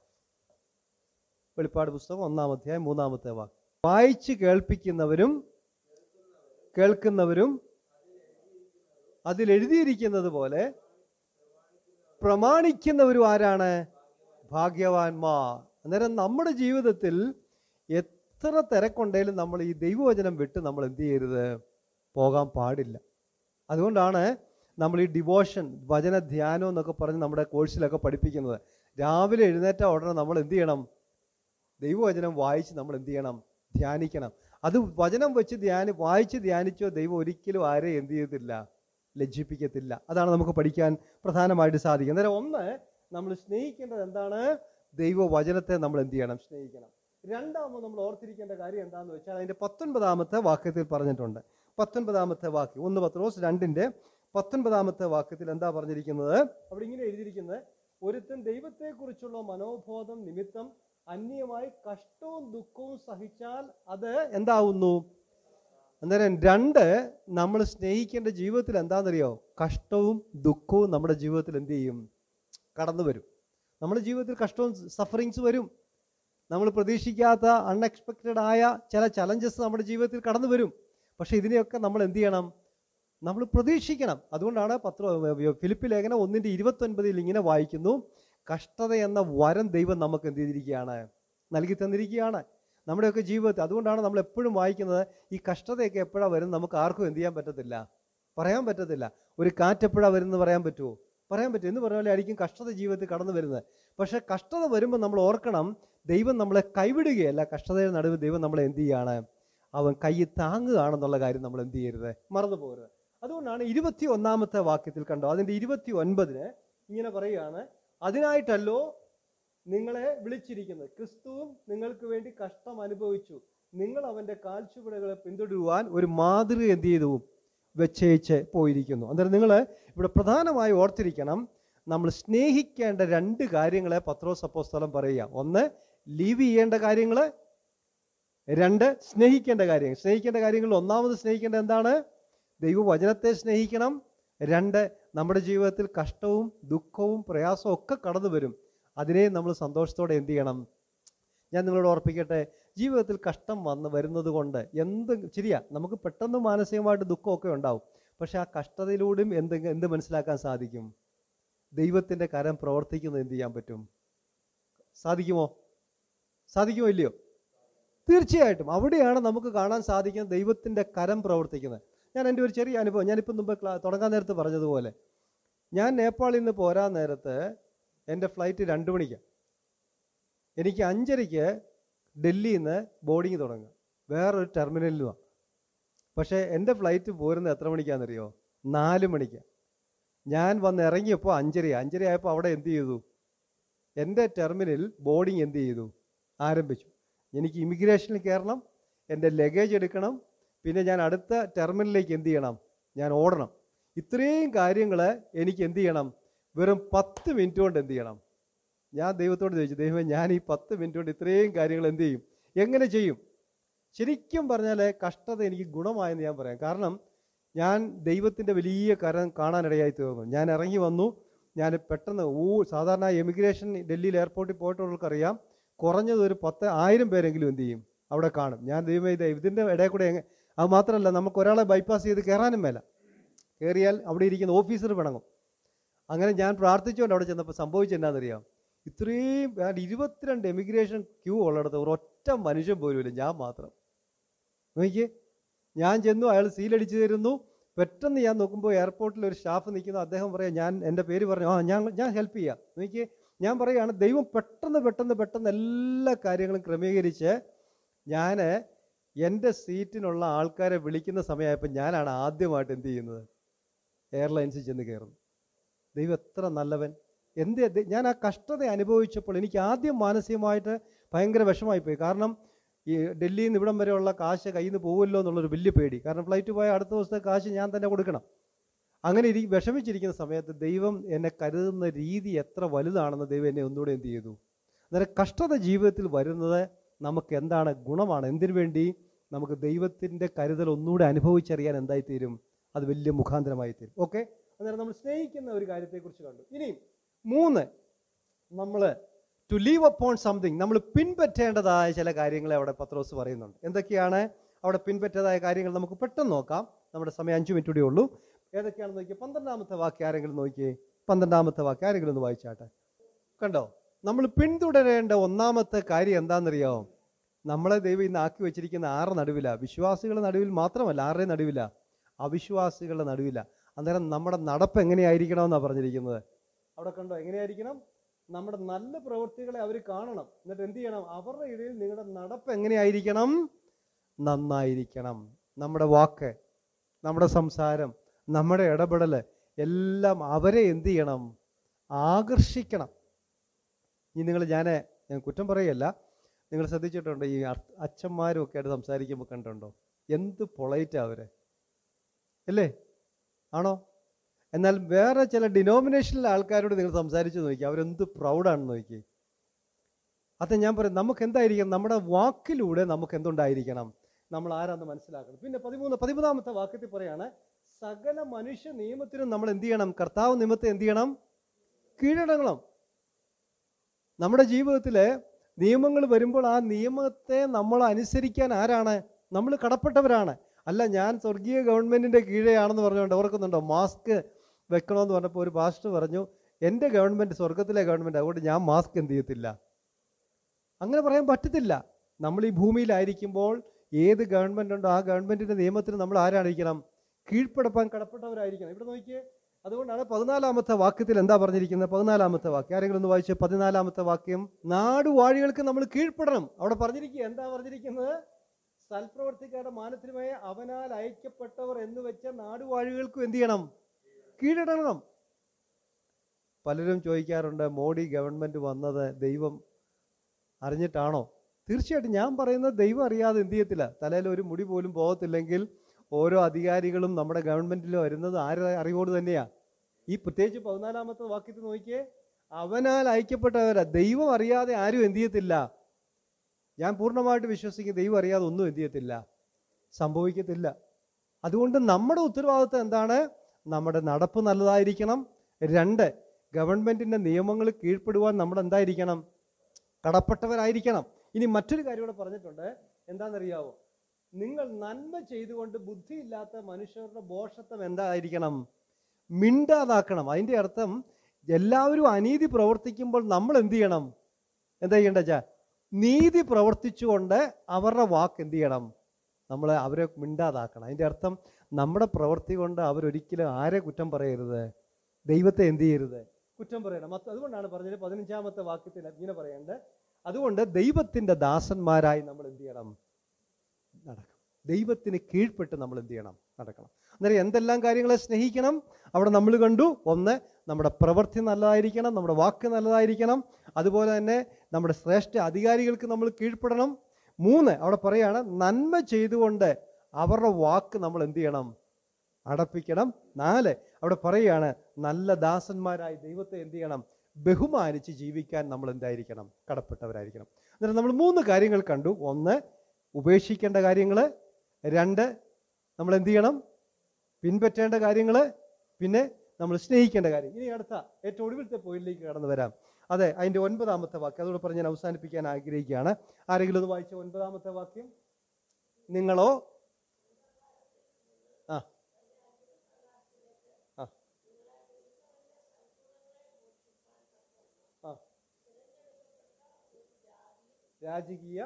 വെളിപ്പാട് പുസ്തകം ഒന്നാം അധ്യായം മൂന്നാമത്തെ വാക്യം വായിച്ച് കേൾപ്പിക്കുന്നവരും കേൾക്കുന്നവരും അതിൽ എഴുതിയിരിക്കുന്നത് പോലെ പ്രമാണിക്കുന്നവരും ആരാണ് ഭാഗ്യവാന്മാർ അന്നേരം നമ്മുടെ ജീവിതത്തിൽ എത്ര തിരക്കുണ്ടെങ്കിലും നമ്മൾ ഈ ദൈവവചനം വിട്ട് നമ്മൾ എന്ത് ചെയ്യരുത് പോകാൻ പാടില്ല അതുകൊണ്ടാണ് നമ്മൾ ഈ ഡിവോഷൻ വചന ധ്യാനം എന്നൊക്കെ പറഞ്ഞ് നമ്മുടെ കോഴ്സിലൊക്കെ പഠിപ്പിക്കുന്നത് രാവിലെ എഴുന്നേറ്റ ഉടനെ നമ്മൾ എന്ത് ചെയ്യണം ദൈവവചനം വായിച്ച് നമ്മൾ എന്ത് ചെയ്യണം ധ്യാനിക്കണം അത് വചനം വെച്ച് ധ്യാനി വായിച്ച് ധ്യാനിച്ചോ ദൈവം ഒരിക്കലും ആരെയും എന്ത് ചെയ്യത്തില്ല ലജ്ജിപ്പിക്കത്തില്ല അതാണ് നമുക്ക് പഠിക്കാൻ പ്രധാനമായിട്ട് സാധിക്കുക അന്നേരം ഒന്ന് നമ്മൾ സ്നേഹിക്കേണ്ടത് എന്താണ് ദൈവവചനത്തെ നമ്മൾ എന്ത് ചെയ്യണം സ്നേഹിക്കണം രണ്ടാമത് നമ്മൾ ഓർത്തിരിക്കേണ്ട കാര്യം എന്താണെന്ന് വെച്ചാൽ അതിന്റെ പത്തൊൻപതാമത്തെ വാക്യത്തിൽ പറഞ്ഞിട്ടുണ്ട് പത്തൊൻപതാമത്തെ വാക്യം ഒന്ന് പത്രോസ് രണ്ടിന്റെ പത്തൊൻപതാമത്തെ വാക്യത്തിൽ എന്താ പറഞ്ഞിരിക്കുന്നത് അവിടെ ഇങ്ങനെ എഴുതിയിരിക്കുന്നത് ഒരുത്തൻ ദൈവത്തെക്കുറിച്ചുള്ള മനോബോധം നിമിത്തം അന്യമായി കഷ്ടവും ദുഃഖവും സഹിച്ചാൽ അത് എന്താവുന്നു അന്നേരം രണ്ട് നമ്മൾ സ്നേഹിക്കേണ്ട ജീവിതത്തിൽ എന്താണെന്നറിയോ കഷ്ടവും ദുഃഖവും നമ്മുടെ ജീവിതത്തിൽ എന്ത് ചെയ്യും കടന്നു വരും നമ്മുടെ ജീവിതത്തിൽ കഷ്ടവും സഫറിങ്സ് വരും നമ്മൾ പ്രതീക്ഷിക്കാത്ത അൺഎക്സ്പെക്റ്റഡ് ആയ ചില ചലഞ്ചസ് നമ്മുടെ ജീവിതത്തിൽ കടന്നു വരും പക്ഷെ ഇതിനെയൊക്കെ നമ്മൾ എന്ത് ചെയ്യണം നമ്മൾ പ്രതീക്ഷിക്കണം അതുകൊണ്ടാണ് പത്ര ഫിലിപ്പ് ലേഖനം ഒന്നിൻ്റെ ഇരുപത്തൊൻപതിൽ ഇങ്ങനെ വായിക്കുന്നു കഷ്ടത എന്ന വരം ദൈവം നമുക്ക് എന്ത് ചെയ്തിരിക്കുകയാണ് നൽകി തന്നിരിക്കുകയാണ് നമ്മുടെയൊക്കെ ജീവിതത്തിൽ അതുകൊണ്ടാണ് നമ്മൾ എപ്പോഴും വായിക്കുന്നത് ഈ കഷ്ടതയൊക്കെ എപ്പോഴാണ് വരുന്നത് നമുക്ക് ആർക്കും എന്ത് ചെയ്യാൻ പറ്റത്തില്ല പറയാൻ പറ്റത്തില്ല ഒരു കാറ്റ് എപ്പോഴാണ് വരുന്നത് പറയാൻ പറ്റുമോ പറയാൻ പറ്റും എന്ന് പറഞ്ഞ പോലെ ആയിരിക്കും കഷ്ടത ജീവിതത്തിൽ കടന്നു വരുന്നത് പക്ഷെ കഷ്ടത വരുമ്പോൾ നമ്മൾ ഓർക്കണം ദൈവം നമ്മളെ കൈവിടുകയല്ല കഷ്ടതയുടെ നടുവ് ദൈവം നമ്മളെ എന്ത് ചെയ്യാണ് അവൻ കൈ താങ്ങുകയാണെന്നുള്ള കാര്യം നമ്മൾ എന്ത് ചെയ്യരുത് മറന്നു പോകരുത് അതുകൊണ്ടാണ് ഇരുപത്തി ഒന്നാമത്തെ വാക്യത്തിൽ കണ്ടോ അതിന്റെ ഇരുപത്തി ഒൻപതിന് ഇങ്ങനെ പറയുകയാണ് അതിനായിട്ടല്ലോ നിങ്ങളെ വിളിച്ചിരിക്കുന്നത് ക്രിസ്തുവും നിങ്ങൾക്ക് വേണ്ടി കഷ്ടം അനുഭവിച്ചു നിങ്ങൾ അവന്റെ കാൽച്ചുവടുകളെ പിന്തുടരുവാൻ ഒരു മാതൃക എന്ത് ചെയ്തു വെച്ചേച്ച് പോയിരിക്കുന്നു അന്നേരം നിങ്ങൾ ഇവിടെ പ്രധാനമായി ഓർത്തിരിക്കണം നമ്മൾ സ്നേഹിക്കേണ്ട രണ്ട് കാര്യങ്ങളെ പത്രോസ് അപ്പോസ്തലം പറയുക ഒന്ന് ലീവ് ചെയ്യേണ്ട കാര്യങ്ങൾ രണ്ട് സ്നേഹിക്കേണ്ട കാര്യങ്ങൾ സ്നേഹിക്കേണ്ട കാര്യങ്ങളിൽ ഒന്നാമത് സ്നേഹിക്കേണ്ട എന്താണ് ദൈവവചനത്തെ സ്നേഹിക്കണം രണ്ട് നമ്മുടെ ജീവിതത്തിൽ കഷ്ടവും ദുഃഖവും പ്രയാസവും ഒക്കെ കടന്നു വരും അതിനെ നമ്മൾ സന്തോഷത്തോടെ എന്ത് ചെയ്യണം ഞാൻ നിങ്ങളോട് ഓർപ്പിക്കട്ടെ ജീവിതത്തിൽ കഷ്ടം വന്ന് വരുന്നത് കൊണ്ട് എന്ത് ശരിയാ നമുക്ക് പെട്ടെന്ന് മാനസികമായിട്ട് ദുഃഖമൊക്കെ ഉണ്ടാവും പക്ഷെ ആ കഷ്ടതയിലൂടെയും എന്ത് എന്ത് മനസ്സിലാക്കാൻ സാധിക്കും ദൈവത്തിൻ്റെ കരം പ്രവർത്തിക്കുന്നത് എന്ത് ചെയ്യാൻ പറ്റും സാധിക്കുമോ സാധിക്കുമോ ഇല്ലയോ തീർച്ചയായിട്ടും അവിടെയാണ് നമുക്ക് കാണാൻ സാധിക്കുന്നത് ദൈവത്തിൻ്റെ കരം പ്രവർത്തിക്കുന്നത് ഞാൻ എൻ്റെ ഒരു ചെറിയ അനുഭവം ഞാനിപ്പം മുമ്പ് ക്ലാ തുടങ്ങാൻ നേരത്ത് പറഞ്ഞതുപോലെ ഞാൻ നേപ്പാളിൽ നിന്ന് പോരാൻ നേരത്ത് എൻ്റെ ഫ്ലൈറ്റ് രണ്ട് മണിക്ക് എനിക്ക് അഞ്ചരയ്ക്ക് ഡൽഹിയിൽ നിന്ന് ബോർഡിങ് തുടങ്ങുക വേറൊരു ടെർമിനലിലുമാണ് പക്ഷേ എൻ്റെ ഫ്ലൈറ്റ് പോരുന്നത് എത്ര മണിക്കാണെന്നറിയോ നാല് മണിക്ക് ഞാൻ വന്ന് ഇറങ്ങിയപ്പോൾ അഞ്ചര അഞ്ചര ആയപ്പോൾ അവിടെ എന്ത് ചെയ്തു എൻ്റെ ടെർമിനൽ ബോർഡിങ് എന്ത് ചെയ്തു ആരംഭിച്ചു എനിക്ക് ഇമിഗ്രേഷനിൽ കയറണം എൻ്റെ ലഗേജ് എടുക്കണം പിന്നെ ഞാൻ അടുത്ത ടെർമിനലിലേക്ക് എന്ത് ചെയ്യണം ഞാൻ ഓടണം ഇത്രയും കാര്യങ്ങൾ എനിക്ക് എന്ത് ചെയ്യണം വെറും പത്ത് മിനിറ്റ് കൊണ്ട് എന്ത് ചെയ്യണം ഞാൻ ദൈവത്തോട് ചോദിച്ചു ദൈവമേ ഞാൻ ഈ പത്ത് മിനിറ്റ് കൊണ്ട് ഇത്രയും കാര്യങ്ങൾ എന്ത് ചെയ്യും എങ്ങനെ ചെയ്യും ശരിക്കും പറഞ്ഞാൽ കഷ്ടത എനിക്ക് ഗുണമായെന്ന് ഞാൻ പറയാം കാരണം ഞാൻ ദൈവത്തിൻ്റെ വലിയ കരം കാണാനിടയായി തീർന്നു ഞാൻ ഇറങ്ങി വന്നു ഞാൻ പെട്ടെന്ന് ഊ സാധാരണ എമിഗ്രേഷൻ ഡൽഹിയിൽ എയർപോർട്ടിൽ പോയിട്ടുള്ളവർക്കറിയാം കുറഞ്ഞത് ഒരു പത്ത് ആയിരം പേരെങ്കിലും എന്ത് ചെയ്യും അവിടെ കാണും ഞാൻ ദൈവമേ ഇത് ഇതിൻ്റെ ഇടയിൽ കൂടെ എങ്ങ അത് മാത്രമല്ല നമുക്ക് ഒരാളെ ബൈപ്പാസ് ചെയ്ത് കയറാനും മേല കയറിയാൽ അവിടെ ഇരിക്കുന്ന ഓഫീസർ പിണങ്ങും അങ്ങനെ ഞാൻ പ്രാർത്ഥിച്ചുകൊണ്ട് അവിടെ ചെന്നപ്പോൾ സംഭവിച്ചത് എന്നാണെന്നറിയാം ഇത്രയും ഏതാണ്ട് ഇരുപത്തിരണ്ട് എമിഗ്രേഷൻ ക്യൂ ഉള്ളിടത്ത് ഒരൊറ്റ മനുഷ്യൻ പോലുമില്ല ഞാൻ മാത്രം നോക്കിയേ ഞാൻ ചെന്നു അയാൾ സീലടിച്ചു തരുന്നു പെട്ടെന്ന് ഞാൻ നോക്കുമ്പോൾ എയർപോർട്ടിൽ ഒരു സ്റ്റാഫ് നിൽക്കുന്നു അദ്ദേഹം പറയാം ഞാൻ എൻ്റെ പേര് പറഞ്ഞു ആ ഞാൻ ഞാൻ ഹെൽപ്പ് ചെയ്യാം നോക്കിയേ ഞാൻ പറയുകയാണ് ദൈവം പെട്ടെന്ന് പെട്ടെന്ന് പെട്ടെന്ന് എല്ലാ കാര്യങ്ങളും ക്രമീകരിച്ച് ഞാൻ എൻ്റെ സീറ്റിനുള്ള ആൾക്കാരെ വിളിക്കുന്ന സമയമായപ്പോൾ ഞാനാണ് ആദ്യമായിട്ട് എന്ത് ചെയ്യുന്നത് എയർലൈൻസിൽ ചെന്ന് കയറുന്നു ദൈവം എത്ര നല്ലവൻ എന്ത് ദ- ഞാൻ ആ കഷ്ടത അനുഭവിച്ചപ്പോൾ എനിക്ക് ആദ്യം മാനസികമായിട്ട് ഭയങ്കര വിഷമായിപ്പോയി കാരണം ഈ ഡൽഹിയിൽ നിന്ന് ഇവിടം വരെയുള്ള കാശ് കയ്യിൽ നിന്ന് പോകുമല്ലോ എന്നുള്ളൊരു വലിയ പേടി കാരണം ഫ്ലൈറ്റ് പോയ അടുത്ത ദിവസത്തെ കാശ് ഞാൻ തന്നെ കൊടുക്കണം അങ്ങനെ ഇരി വിഷമിച്ചിരിക്കുന്ന സമയത്ത് ദൈവം എന്നെ കരുതുന്ന രീതി എത്ര വലുതാണെന്ന് ദൈവം എന്നെ ഒന്നുകൂടെ എന്ത് ചെയ്തു അന്നേരം കഷ്ടത ജീവിതത്തിൽ വരുന്നത് നമുക്ക് എന്താണ് ഗുണമാണ് എന്തിനു വേണ്ടി നമുക്ക് ദൈവത്തിൻ്റെ കരുതൽ ഒന്നുകൂടെ അനുഭവിച്ചറിയാൻ എന്തായിത്തീരും അത് വലിയ മുഖാന്തരമായി തീരും ഓക്കെ അന്നേരം നമ്മൾ സ്നേഹിക്കുന്ന ഒരു കാര്യത്തെക്കുറിച്ച് കണ്ടു ഇനി മൂന്ന് നമ്മൾ ടു ലീവ് അപ്പോൺ സംതിങ് നമ്മൾ പിൻപറ്റേണ്ടതായ ചില കാര്യങ്ങളെ അവിടെ പത്രോസ് പറയുന്നുണ്ട് എന്തൊക്കെയാണ് അവിടെ പിൻപറ്റേതായ കാര്യങ്ങൾ നമുക്ക് പെട്ടെന്ന് നോക്കാം നമ്മുടെ സമയം അഞ്ച് മിനിറ്റ് കൂടി ഉള്ളൂ ഏതൊക്കെയാണെന്ന് നോക്കിയേ പന്ത്രണ്ടാമത്തെ വാക്യം ആരെങ്കിലും നോക്കിയേ പന്ത്രണ്ടാമത്തെ വാക്യം ആരെങ്കിലും ഒന്ന് വായിച്ചാട്ടെ കണ്ടോ നമ്മൾ പിന്തുടരേണ്ട ഒന്നാമത്തെ കാര്യം എന്താണെന്നറിയോ നമ്മളെ ദൈവം ഇന്ന് ആക്കി വെച്ചിരിക്കുന്ന ആറ് നടുവില വിശ്വാസികളുടെ നടുവിൽ മാത്രമല്ല ആരുടെ നടുവില അവിശ്വാസികളുടെ നടുവില അന്നേരം നമ്മുടെ നടപ്പ് എങ്ങനെയായിരിക്കണമെന്നാണ് പറഞ്ഞിരിക്കുന്നത് അവിടെ കണ്ടോ എങ്ങനെയായിരിക്കണം നമ്മുടെ നല്ല പ്രവൃത്തികളെ അവർ കാണണം എന്നിട്ട് എന്ത് ചെയ്യണം അവരുടെ ഇടയിൽ നിങ്ങളുടെ നടപ്പ് എങ്ങനെയായിരിക്കണം നന്നായിരിക്കണം നമ്മുടെ വാക്ക് നമ്മുടെ സംസാരം നമ്മുടെ ഇടപെടൽ എല്ലാം അവരെ എന്ത് ചെയ്യണം ആകർഷിക്കണം ഇനി നിങ്ങൾ ഞാൻ ഞാൻ കുറ്റം പറയല്ല നിങ്ങൾ ശ്രദ്ധിച്ചിട്ടുണ്ടോ ഈ അർ- അച്ഛന്മാരും ഒക്കെ ആയിട്ട് സംസാരിക്കുമ്പോൾ കണ്ടുണ്ടോ എന്ത് പൊളൈറ്റാ അവര് അല്ലേ ആണോ എന്നാൽ വേറെ ചില ഡിനോമിനേഷനിലെ ആൾക്കാരോട് നിങ്ങൾ സംസാരിച്ച് നോക്കി അവരെന്ത് പ്രൗഡാണെന്ന് നോക്കി അത് ഞാൻ പറയും നമുക്ക് എന്തായിരിക്കണം നമ്മുടെ വാക്കിലൂടെ നമുക്ക് എന്തുണ്ടായിരിക്കണം നമ്മൾ ആരാന്ന് മനസ്സിലാക്കണം പിന്നെ പതിമൂന്ന് പതിമൂന്നാമത്തെ വാക്യത്തിൽ പറയാണ് സകല മനുഷ്യ നിയമത്തിനും നമ്മൾ എന്ത് ചെയ്യണം കർത്താവ് നിയമത്തെ എന്ത് ചെയ്യണം കീഴടങ്ങണം നമ്മുടെ ജീവിതത്തിലെ നിയമങ്ങൾ വരുമ്പോൾ ആ നിയമത്തെ നമ്മൾ അനുസരിക്കാൻ ആരാണ് നമ്മൾ കടപ്പെട്ടവരാണ് അല്ല ഞാൻ സ്വർഗീയ ഗവൺമെന്റിന്റെ കീഴെയാണെന്ന് പറഞ്ഞുകൊണ്ട് ഓർക്കുന്നുണ്ടോ മാസ്ക് വെക്കണമെന്ന് പറഞ്ഞപ്പോൾ ഒരു പാസ്റ്റർ പറഞ്ഞു എൻ്റെ ഗവൺമെന്റ് സ്വർഗത്തിലെ ഗവൺമെന്റ് അതുകൊണ്ട് ഞാൻ മാസ്ക് എന്ത് ചെയ്യത്തില്ല അങ്ങനെ പറയാൻ പറ്റത്തില്ല നമ്മൾ ഈ ഭൂമിയിലായിരിക്കുമ്പോൾ ഏത് ഗവൺമെന്റ് ഉണ്ടോ ആ ഗവൺമെന്റിന്റെ നിയമത്തിന് നമ്മൾ ആരായിരിക്കണം കീഴ്പ്പെടുപ്പാൻ കടപ്പെട്ടവരായിരിക്കണം ഇവിടെ നോക്കിയേ അതുകൊണ്ടാണ് പതിനാലാമത്തെ വാക്യത്തിൽ എന്താ പറഞ്ഞിരിക്കുന്നത് പതിനാലാമത്തെ വാക്യം ആരെങ്കിലും ഒന്ന് വായിച്ച് പതിനാലാമത്തെ വാക്യം നാടുവാഴികൾക്ക് നമ്മൾ കീഴ്പ്പെടണം അവിടെ പറഞ്ഞിരിക്കുക എന്താ പറഞ്ഞിരിക്കുന്നത് സൽപ്രവർത്തിക്കാരുടെ മാനത്തിനുമായി അവനാൽ അയക്കപ്പെട്ടവർ എന്ന് വെച്ച നാടുവാഴികൾക്കും എന്ത് ചെയ്യണം കീഴടങ്ങണം പലരും ചോദിക്കാറുണ്ട് മോഡി ഗവൺമെന്റ് വന്നത് ദൈവം അറിഞ്ഞിട്ടാണോ തീർച്ചയായിട്ടും ഞാൻ പറയുന്നത് ദൈവം അറിയാതെ എന്ത് ചെയ്യത്തില്ല തലയിൽ ഒരു മുടി പോലും പോകത്തില്ലെങ്കിൽ ഓരോ അധികാരികളും നമ്മുടെ ഗവൺമെന്റിൽ വരുന്നത് ആരുടെ അറിവോട് തന്നെയാ ഈ പ്രത്യേകിച്ച് പതിനാലാമത്തെ വാക്യത്തിൽ നോക്കിയേ അവനാൽ അയക്കപ്പെട്ടവരാ ദൈവം അറിയാതെ ആരും എന്ത് ചെയ്യത്തില്ല ഞാൻ പൂർണ്ണമായിട്ട് വിശ്വസിക്കും ദൈവം അറിയാതെ ഒന്നും എന്ത് ചെയ്യത്തില്ല സംഭവിക്കത്തില്ല അതുകൊണ്ട് നമ്മുടെ ഉത്തരവാദിത്വം എന്താണ് നമ്മുടെ നടപ്പ് നല്ലതായിരിക്കണം രണ്ട് ഗവൺമെന്റിന്റെ നിയമങ്ങൾ കീഴ്പ്പെടുവാൻ നമ്മൾ എന്തായിരിക്കണം കടപ്പെട്ടവരായിരിക്കണം ഇനി മറ്റൊരു കാര്യം കൂടെ പറഞ്ഞിട്ടുണ്ട് എന്താണെന്നറിയാവോ നിങ്ങൾ നന്മ ചെയ്തുകൊണ്ട് ബുദ്ധിയില്ലാത്ത മനുഷ്യരുടെ ബോഷത്വം എന്തായിരിക്കണം മിണ്ടാതാക്കണം അതിന്റെ അർത്ഥം എല്ലാവരും അനീതി പ്രവർത്തിക്കുമ്പോൾ നമ്മൾ എന്ത് ചെയ്യണം എന്താ ചെയ്യേണ്ട ചാ നീതി പ്രവർത്തിച്ചുകൊണ്ട് അവരുടെ വാക്ക് എന്ത് ചെയ്യണം നമ്മൾ അവരെ മിണ്ടാതാക്കണം അതിന്റെ അർത്ഥം നമ്മുടെ പ്രവൃത്തി കൊണ്ട് അവരൊരിക്കലും ആരെ കുറ്റം പറയരുത് ദൈവത്തെ എന്ത് ചെയ്യരുത് കുറ്റം പറയണം അത് അതുകൊണ്ടാണ് പറഞ്ഞത് പതിനഞ്ചാമത്തെ വാക്യത്തിൽ ഇങ്ങനെ പറയേണ്ടത് അതുകൊണ്ട് ദൈവത്തിന്റെ ദാസന്മാരായി നമ്മൾ എന്ത് ചെയ്യണം നടക്കണം ദൈവത്തിന് കീഴ്പ്പെട്ട് നമ്മൾ എന്ത് ചെയ്യണം നടക്കണം അന്നേരം എന്തെല്ലാം കാര്യങ്ങളെ സ്നേഹിക്കണം അവിടെ നമ്മൾ കണ്ടു ഒന്ന് നമ്മുടെ പ്രവൃത്തി നല്ലതായിരിക്കണം നമ്മുടെ വാക്ക് നല്ലതായിരിക്കണം അതുപോലെ തന്നെ നമ്മുടെ ശ്രേഷ്ഠ അധികാരികൾക്ക് നമ്മൾ കീഴ്പ്പെടണം മൂന്ന് അവിടെ പറയാണ് നന്മ ചെയ്തുകൊണ്ട് അവരുടെ വാക്ക് നമ്മൾ എന്ത് ചെയ്യണം അടപ്പിക്കണം നാല് അവിടെ പറയുകയാണ് നല്ല ദാസന്മാരായി ദൈവത്തെ എന്ത് ചെയ്യണം ബഹുമാനിച്ച് ജീവിക്കാൻ നമ്മൾ എന്തായിരിക്കണം കടപ്പെട്ടവരായിരിക്കണം എന്നിട്ട് നമ്മൾ മൂന്ന് കാര്യങ്ങൾ കണ്ടു ഒന്ന് ഉപേക്ഷിക്കേണ്ട കാര്യങ്ങൾ രണ്ട് നമ്മൾ എന്ത് ചെയ്യണം പിൻപറ്റേണ്ട കാര്യങ്ങൾ പിന്നെ നമ്മൾ സ്നേഹിക്കേണ്ട കാര്യം ഇനി അടുത്ത ഏറ്റവും ഒടുവിലത്തെ പോയിന്റിലേക്ക് കടന്നു വരാം അതെ അതിന്റെ ഒൻപതാമത്തെ വാക്യം അതോട് പറഞ്ഞ് ഞാൻ അവസാനിപ്പിക്കാൻ ആഗ്രഹിക്കുകയാണ് ആരെങ്കിലും ഒന്ന് വായിച്ച ഒൻപതാമത്തെ വാക്യം നിങ്ങളോ ആ ആ ആ രാജകീയ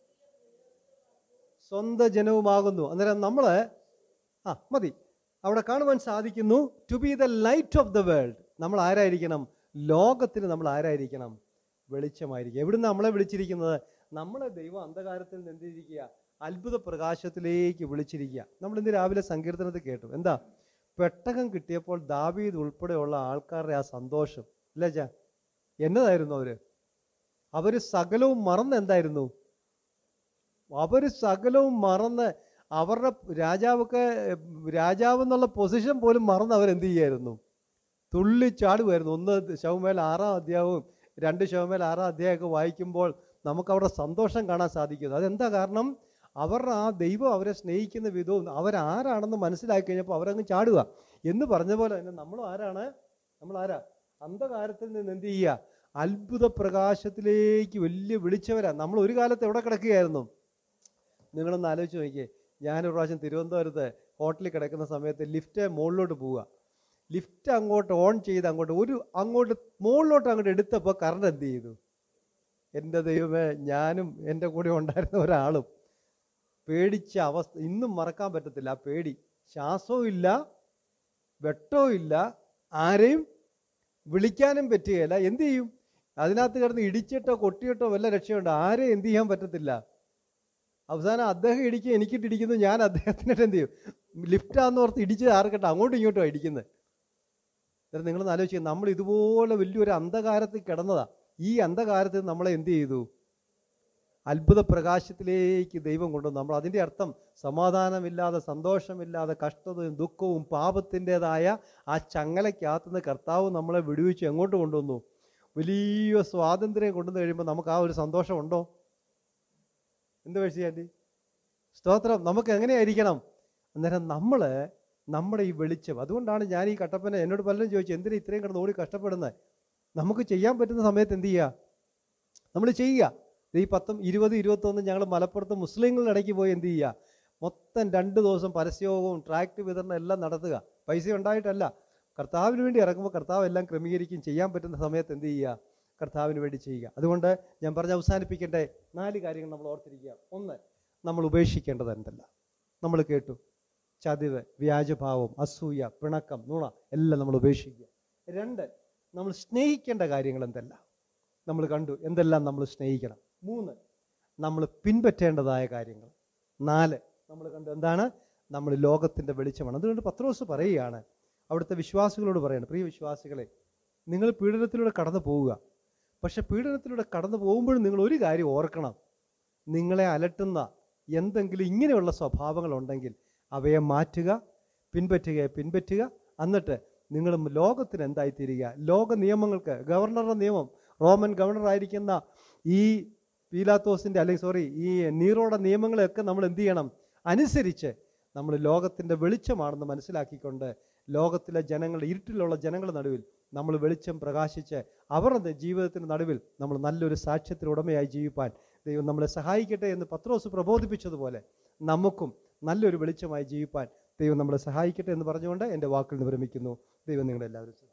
സ്വന്തം ജനവുമാകുന്നു അന്നേരം നമ്മൾ ആ മതി അവിടെ കാണുവാൻ സാധിക്കുന്നു to be the light of the world നമ്മൾ ആരായിരിക്കണം ലോകത്തിന് നമ്മൾ ആരായിരിക്കണം വെളിച്ചമായിരിക്കും എവിടുന്ന് നമ്മളെ വിളിച്ചിരിക്കുന്നത് നമ്മളെ ദൈവം അന്ധകാരത്തിൽ നിന്ന് എന്തിരിക്കുക അത്ഭുത പ്രകാശത്തിലേക്ക് വിളിച്ചിരിക്കുക നമ്മൾ ഇന്ന് രാവിലെ സങ്കീർത്തനത്തിൽ കേട്ടു എന്താ പെട്ടകം കിട്ടിയപ്പോൾ ദാവീദ് ഉൾപ്പെടെയുള്ള ആൾക്കാരുടെ ആ സന്തോഷം അല്ലേ ചാ എന്നതായിരുന്നു അവര് അവര് സകലവും മറന്ന് എന്തായിരുന്നു അവര് സകലവും മറന്ന് അവരുടെ രാജാവൊക്കെ രാജാവ് എന്നുള്ള പൊസിഷൻ പോലും മറന്ന് അവരെന്ത് ചെയ്യായിരുന്നു തുള്ളി ചാടുമായിരുന്നു ഒന്ന് ശവമേൽ ആറാം അധ്യായവും രണ്ട് ശവമേൽ ആറാം അധ്യായമൊക്കെ വായിക്കുമ്പോൾ നമുക്ക് അവരുടെ സന്തോഷം കാണാൻ സാധിക്കുന്നു അതെന്താ കാരണം അവരുടെ ആ ദൈവം അവരെ സ്നേഹിക്കുന്ന വിധവും അവരാരാണെന്ന് മനസ്സിലാക്കി കഴിഞ്ഞപ്പോൾ അവരങ്ങ് ചാടുക എന്ന് പറഞ്ഞ പോലെ തന്നെ നമ്മൾ ആരാണ് നമ്മൾ ആരാ അന്ധകാരത്തിൽ നിന്ന് എന്ത് ചെയ്യുക അത്ഭുത പ്രകാശത്തിലേക്ക് വലിയ വിളിച്ചവരാ നമ്മൾ ഒരു കാലത്ത് എവിടെ കിടക്കുകയായിരുന്നു നിങ്ങളൊന്ന് ആലോചിച്ച് നോക്കിയേ ഞാനൊരു പ്രാവശ്യം തിരുവനന്തപുരത്ത് ഹോട്ടലിൽ കിടക്കുന്ന സമയത്ത് ലിഫ്റ്റ് മുകളിലോട്ട് പോവുക ലിഫ്റ്റ് അങ്ങോട്ട് ഓൺ ചെയ്ത് അങ്ങോട്ട് ഒരു അങ്ങോട്ട് മുകളിലോട്ട് അങ്ങോട്ട് എടുത്തപ്പോൾ കറണ്ട് എന്ത് ചെയ്തു എൻ്റെ ദൈവമേ ഞാനും എൻ്റെ കൂടെ ഉണ്ടായിരുന്ന ഒരാളും പേടിച്ച അവസ്ഥ ഇന്നും മറക്കാൻ പറ്റത്തില്ല ആ പേടി ശ്വാസവും ഇല്ല വെട്ടവും ഇല്ല ആരെയും വിളിക്കാനും പറ്റുകയില്ല എന്ത് ചെയ്യും അതിനകത്ത് കിടന്ന് ഇടിച്ചിട്ടോ കൊട്ടിയിട്ടോ വല്ല രക്ഷയുണ്ടോ ആരെയും എന്ത് ചെയ്യാൻ പറ്റത്തില്ല അവസാനം അദ്ദേഹം ഇടിക്കുക എനിക്കിട്ട് ഇടിക്കുന്നു ഞാൻ അദ്ദേഹത്തിനിട്ട് എന്ത് ചെയ്യും ലിഫ്റ്റാന്ന് ഓർത്ത് ഇടിച്ച് ആർക്കട്ടെ അങ്ങോട്ടും ഇങ്ങോട്ടും അടിക്കുന്നത് എന്നിട്ട് നിങ്ങളൊന്ന് ആലോചിക്കുക നമ്മൾ ഇതുപോലെ വലിയൊരു അന്ധകാരത്തിൽ കിടന്നതാ ഈ അന്ധകാരത്തിൽ നമ്മളെ എന്ത് ചെയ്തു അത്ഭുത പ്രകാശത്തിലേക്ക് ദൈവം കൊണ്ടുവന്നു നമ്മൾ അതിൻ്റെ അർത്ഥം സമാധാനമില്ലാതെ സന്തോഷമില്ലാതെ കഷ്ടതയും ദുഃഖവും പാപത്തിൻ്റെതായ ആ ചങ്ങലയ്ക്കകത്തുനിന്ന് കർത്താവ് നമ്മളെ വിടുവിച്ച് എങ്ങോട്ട് കൊണ്ടുവന്നു വലിയ സ്വാതന്ത്ര്യം കൊണ്ടുവന്ന് കഴിയുമ്പോൾ നമുക്ക് ആ ഒരു സന്തോഷം ഉണ്ടോ എന്ത് കഴിച്ചു ആൻറ്റി സ്തോത്രം നമുക്ക് എങ്ങനെയായിരിക്കണം അന്നേരം നമ്മൾ നമ്മുടെ ഈ വെളിച്ചം അതുകൊണ്ടാണ് ഞാൻ ഈ കട്ടപ്പന എന്നോട് പലരും ചോദിച്ചു എന്തിനാ ഇത്രയും കിടന്ന് ഓടി കഷ്ടപ്പെടുന്നത് നമുക്ക് ചെയ്യാൻ പറ്റുന്ന സമയത്ത് എന്ത് ചെയ്യുക നമ്മൾ ചെയ്യുക ഈ പത്തും ഇരുപത് ഇരുപത്തൊന്നും ഞങ്ങൾ മലപ്പുറത്ത് മുസ്ലിങ്ങളുടെ ഇടയ്ക്ക് പോയി എന്ത് ചെയ്യുക മൊത്തം രണ്ട് ദിവസം പരസ്യയോഗവും ട്രാക്ട് വിതരണം എല്ലാം നടത്തുക പൈസ ഉണ്ടായിട്ടല്ല കർത്താവിന് വേണ്ടി ഇറങ്ങുമ്പോൾ കർത്താവ് എല്ലാം ക്രമീകരിക്കും ചെയ്യാൻ പറ്റുന്ന സമയത്ത് എന്ത് ചെയ്യുക കർത്താവിന് വേണ്ടി ചെയ്യുക അതുകൊണ്ട് ഞാൻ പറഞ്ഞ് അവസാനിപ്പിക്കേണ്ട നാല് കാര്യങ്ങൾ നമ്മൾ ഓർത്തിരിക്കുക ഒന്ന് നമ്മൾ ഉപേക്ഷിക്കേണ്ടത് എന്തല്ല നമ്മൾ കേട്ടു ചതിവ് വ്യാജഭാവം അസൂയ പിണക്കം നുണ എല്ലാം നമ്മൾ ഉപേക്ഷിക്കുക രണ്ട് നമ്മൾ സ്നേഹിക്കേണ്ട കാര്യങ്ങൾ എന്തെല്ലാം നമ്മൾ കണ്ടു എന്തെല്ലാം നമ്മൾ സ്നേഹിക്കണം മൂന്ന് നമ്മൾ പിൻപറ്റേണ്ടതായ കാര്യങ്ങൾ നാല് നമ്മൾ കണ്ടു എന്താണ് നമ്മൾ ലോകത്തിൻ്റെ വെളിച്ചമാണ് അതുകൊണ്ട് പത്രോസ് പറയുകയാണ് അവിടുത്തെ വിശ്വാസികളോട് പറയാണ് പ്രിയ വിശ്വാസികളെ നിങ്ങൾ പീഡനത്തിലൂടെ കടന്നു പോവുക പക്ഷെ പീഡനത്തിലൂടെ കടന്നു പോകുമ്പോഴും നിങ്ങൾ ഒരു കാര്യം ഓർക്കണം നിങ്ങളെ അലട്ടുന്ന എന്തെങ്കിലും ഇങ്ങനെയുള്ള സ്വഭാവങ്ങളുണ്ടെങ്കിൽ അവയെ മാറ്റുക പിൻപറ്റുക പിൻപറ്റുക എന്നിട്ട് നിങ്ങൾ ലോകത്തിന് എന്തായിത്തീരുക ലോക നിയമങ്ങൾക്ക് ഗവർണറുടെ നിയമം റോമൻ ഗവർണറായിരിക്കുന്ന ഈ പീലാത്തോസിൻ്റെ അല്ലെങ്കിൽ സോറി ഈ നീറോയുടെ നിയമങ്ങളെയൊക്കെ നമ്മൾ എന്ത് ചെയ്യണം അനുസരിച്ച് നമ്മൾ ലോകത്തിൻ്റെ വെളിച്ചമാണെന്ന് മനസ്സിലാക്കിക്കൊണ്ട് ലോകത്തിലെ ജനങ്ങളുടെ ഇരുട്ടിലുള്ള ജനങ്ങളുടെ നടുവിൽ നമ്മൾ വെളിച്ചം പ്രകാശിച്ച് അവരുടെ ജീവിതത്തിൻ്റെ നടുവിൽ നമ്മൾ നല്ലൊരു സാക്ഷ്യത്തിന് ഉടമയായി ജീവിപ്പാൻ ദൈവം നമ്മളെ സഹായിക്കട്ടെ എന്ന് പത്രോസ് പ്രബോധിപ്പിച്ചതുപോലെ നമുക്കും നല്ലൊരു വെളിച്ചമായി ജീവിപ്പാൻ ദൈവം നമ്മളെ സഹായിക്കട്ടെ എന്ന് പറഞ്ഞുകൊണ്ട് എൻ്റെ വാക്കുകൾ വിരമിക്കുന്നു ദൈവം നിങ്ങളെല്ലാവരും